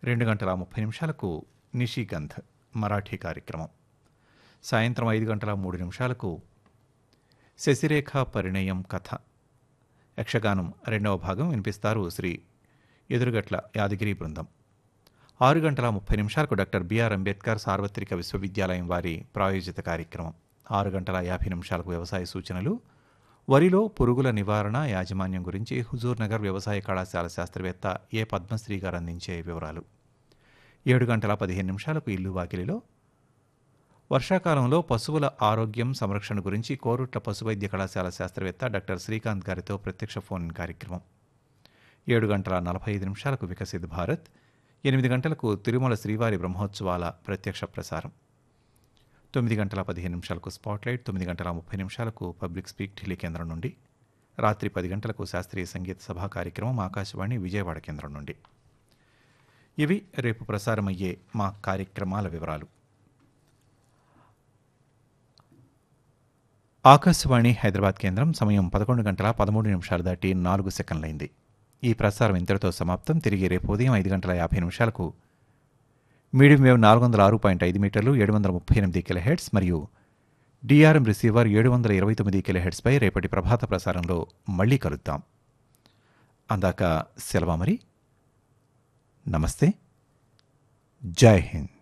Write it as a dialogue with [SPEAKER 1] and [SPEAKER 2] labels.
[SPEAKER 1] రెండు గంటల ముప్పై నిమిషాలకు నిషిగంధ్ మరాఠీ కార్యక్రమం సాయంత్రం ఐదు గంటల మూడు నిమిషాలకు శశిరేఖ పరిణయం కథ యక్షగానం రెండవ భాగం వినిపిస్తారు శ్రీ ఎదురుగట్ల యాదగిరి బృందం ఆరు గంటల ముప్పై నిమిషాలకు డాక్టర్ బిఆర్ అంబేద్కర్ సార్వత్రిక విశ్వవిద్యాలయం వారి ప్రాయోజిత కార్యక్రమం ఆరు గంటల యాభై నిమిషాలకు వ్యవసాయ సూచనలు వరిలో పురుగుల నివారణ యాజమాన్యం గురించి హుజూర్ నగర్ వ్యవసాయ కళాశాల శాస్త్రవేత్త ఏ పద్మశ్రీ గారు అందించే వివరాలు ఏడు గంటల పదిహేను నిమిషాలకు ఇల్లు వాకిలిలో వర్షాకాలంలో పశువుల ఆరోగ్యం సంరక్షణ గురించి కోరుట్ల పశువైద్య కళాశాల శాస్త్రవేత్త డాక్టర్ శ్రీకాంత్ గారితో ప్రత్యక్ష ఫోన్ కార్యక్రమం ఏడు గంటల నలభై ఐదు నిమిషాలకు వికసిత్ భారత్ ఎనిమిది గంటలకు తిరుమల శ్రీవారి బ్రహ్మోత్సవాల ప్రత్యక్ష ప్రసారం తొమ్మిది గంటల పదిహేను నిమిషాలకు స్పాట్లైట్ తొమ్మిది గంటల ముప్పై నిమిషాలకు పబ్లిక్ స్పీక్ ఢిల్లీ కేంద్రం నుండి రాత్రి పది గంటలకు శాస్త్రీయ సంగీత సభా కార్యక్రమం ఆకాశవాణి విజయవాడ కేంద్రం నుండి ఇవి రేపు ప్రసారమయ్యే మా కార్యక్రమాల వివరాలు ఆకాశవాణి హైదరాబాద్ కేంద్రం సమయం పదకొండు గంటల పదమూడు నిమిషాలు దాటి నాలుగు సెకండ్లైంది ఈ ప్రసారం ఇంతటితో సమాప్తం తిరిగి రేపు ఉదయం ఐదు గంటల యాభై నిమిషాలకు మీడియం వేవ్ నాలుగు వందల ఆరు పాయింట్ ఐదు మీటర్లు ఏడు వందల ముప్పై ఎనిమిది కిలో హెడ్స్ మరియు డిఆర్ఎం రిసీవర్ ఏడు వందల ఇరవై తొమ్మిది కిలో హెడ్స్పై రేపటి ప్రభాత ప్రసారంలో మళ్ళీ కలుద్దాం అందాక సెలవు మరి నమస్తే జై హింద్